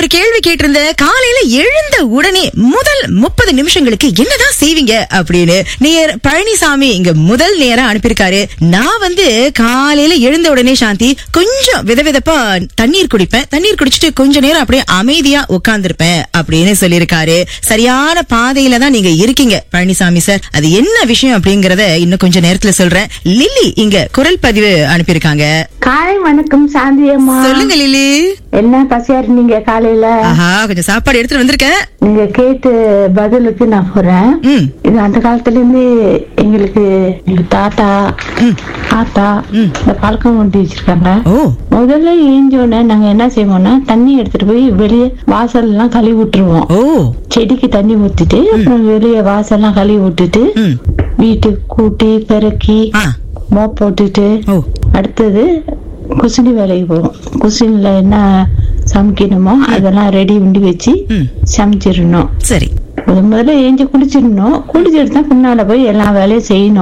ஒரு கேள்வி கேட்டிருந்தேன் காலையில எழுந்த உடனே முதல் முப்பது நிமிஷங்களுக்கு என்னதான் செய்வீங்க அப்படின்னு நேர் பழனிசாமி இங்க முதல் நேரம் அனுப்பியிருக்காரு நான் வந்து காலையில எழுந்த உடனே சாந்தி கொஞ்சம் விதவிதப்பா தண்ணீர் குடிப்பேன் தண்ணீர் குடிச்சிட்டு கொஞ்ச நேரம் அப்படியே அமைதியா உட்கார்ந்திருப்பேன் அப்படின்னு சொல்லியிருக்காரு சரியான பாதையில தான் நீங்க இருக்கீங்க பழனிசாமி சார் அது என்ன விஷயம் அப்படிங்கறத இன்னும் கொஞ்ச நேரத்துல சொல்றேன் லில்லி இங்க குரல் பதிவு அனுப்பியிருக்காங்க காலை வணக்கம் சாந்தி அம்மா சொல்லுங்க லில்லி என்ன பசியா இருந்தீங்க காலையில ஆஹா கொஞ்சம் சாப்பாடு எடுத்துட்டு வந்திருக்கேன் நீங்க கேட்டு பதிலுக்கு நான் போறேன் ம் இது அந்த காலத்துல இருந்து எங்களுக்கு எங்க தாத்தா ஆத்தா இந்த பழக்கம் கொண்டு வச்சிருக்காங்க ஓ முதல்ல ஏஞ்சோடனே நாங்க என்ன செய்வோம்னா தண்ணி எடுத்துட்டு போய் வெளியே வாசல் எல்லாம் கழுவி விட்டுருவோம் ஓ செடிக்கு தண்ணி ஊத்திட்டு அப்புறம் வெளியே வாசல் எல்லாம் கழுவி விட்டுட்டு ம் வீட்டுக்கு கூட்டி பெருக்கி ஆ மோப் போட்டுட்டு ஓ அடுத்தது குசினி வேலைக்கு போவோம் குசினில என்ன சமைக்கணுமோ அதெல்லாம் ரெடி பண்ணி வச்சு ம் சமைச்சிடணும் சரி முத முதல்ல ஏஞ்சி குளிச்சிடணும் குளிச்சுட்டு தான் பின்னால போய் எல்லா வேலையும் செய்யணும்